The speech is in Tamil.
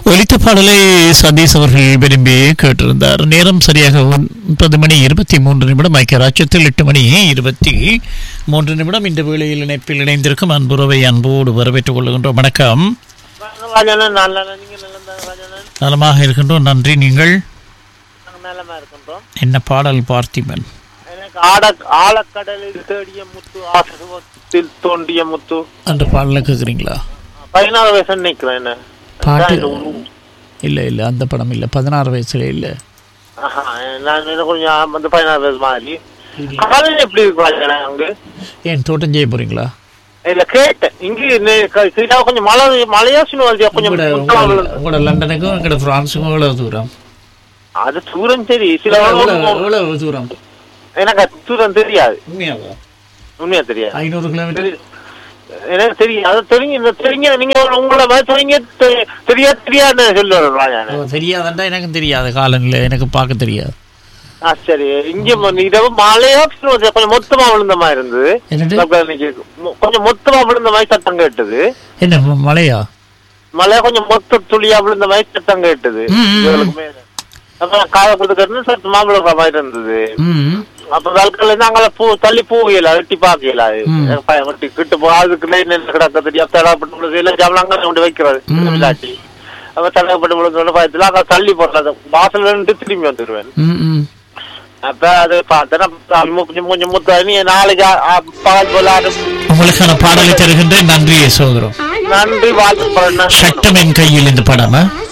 ஒலித்த பாடலை சதீஷ் அவர்கள் விரும்பி கேட்டிருந்தார் நேரம் சரியாக ஒன்பது மணி இருபத்தி மூன்று நிமிடம் ஐக்கிய ராஜ்யத்தில் எட்டு மணி இருபத்தி மூன்று நிமிடம் இந்த வேளையில் இணைப்பில் இணைந்திருக்கும் அன்புறவை அன்போடு வரவேற்றுக் கொள்கின்றோம் வணக்கம் ராஜானன் நல்லா நீங்க நல்லா ராஜானன் நலமாக இருக்கின்றோம் நன்றி நீங்கள் நாங்க நலமா இருக்கின்றோம் என்ன பாடல் பார்த்திபன் எனக்கு ஆட ஆழக்கடலில் தேடிய முத்து ஆசுவத்தில் தோண்டிய முத்து அந்த பாடலை கேட்குறீங்களா பதினாறு வயசு நினைக்கிறேன் என்ன பாட்டு நான் இல்லை இல்லை அந்த படம் இல்லை பதினாறு வயசுல இல்லை ஆஹா, நான் இன்னும் கொஞ்சம் வந்து பதினாறு வயசு மாதிரி காலையில் எப்படி இருக்கு ராஜானன் அங்க ஏன் தோட்டம் செய்ய போறீங்களா இல்ல கேட்டேன் இங்க நே- க- கீழே கொஞ்சம் மழை மழையா சொல்லுவாங்க கொஞ்சம் உங்களோட முத்தம் உங்களோட விழுந்து. உங்களோட லண்டனுக்கும் எங்களோட பிரான்ஸுக்கும் எவ்வளவு தூரம் அது தூரம் சரி சில எவ்வளவு எவ்வளவு தூரம் எனக்கு அது தூரம் தெரியாது உண்மையாவா உண்மையா தெரியாது ஐநூறு கிலோமீட்டர் தெரி- எனக்கு தெரியும் அது தெரியும் இந்த தெரியுங்க நீங்க உங்களை மாதிரி தெரியுங்க தெ- தெரியா தெரியாதுன்னு சொல்லுவாரு ராஜானே ஓ, தெரியாதண்டா எனக்கும் தெரியாது காலநிலை எனக்கு பார்க்க தெரியாது ஆ சரி இங்க ம- இரவு மழையா சொல்லுவது கொஞ்சம் மொத்தமா விழுந்த மாதிரி இருந்தது என்னது அப்ப இன்னைக்கு மொ- கொஞ்சம் மொத்தமா விழுந்த மாதிரி சத்தம் கேட்டது என்ன ம- மழையா மழை கொஞ்சம் மொத்த துளியா விழுந்த மாதிரி சத்தம் கேட்டது ம், ம், ம். இவளுக்கு மேல. அப்ப நான் காதை கொடுத்துக்கிட்டு சத்து மாம்பழம் மாதிரி இருந்தது ம் அப்ப வாழ்க்கையில இருந்து அங்கே பூ தள்ளி போகல எட்டி பார்க்கல அது ம். எனக்கு பயம் வெட்டி கிட்டு போ அதுக்கு லைன் என்ன கிடக்க தெரியும் தடப்பட்டு எல்லாம் ஜாமலாம் அங்கே கொண்டு வைக்கிறது ம். இல்லாட்டி அப்ப தடப்பட்டு விழுந்து பயத்துல அங்க தள்ளி போடுறது வாசல்ல நின்று திரும்பி வந்துருவேன் ம் ம் அப்ப அது பார்த்தேன் கொஞ்சம் கொஞ்சம் முத்த நீ நாளைக்கு ஆ- ஆ, பகல் போல ஆடு. உங்களுக்கான பாடலை தருகின்றேன் நன்றி சோதரம் நன்றி வாழ்த்து பண்ண சட்டம் என் கையில் இந்த படம் ஆ?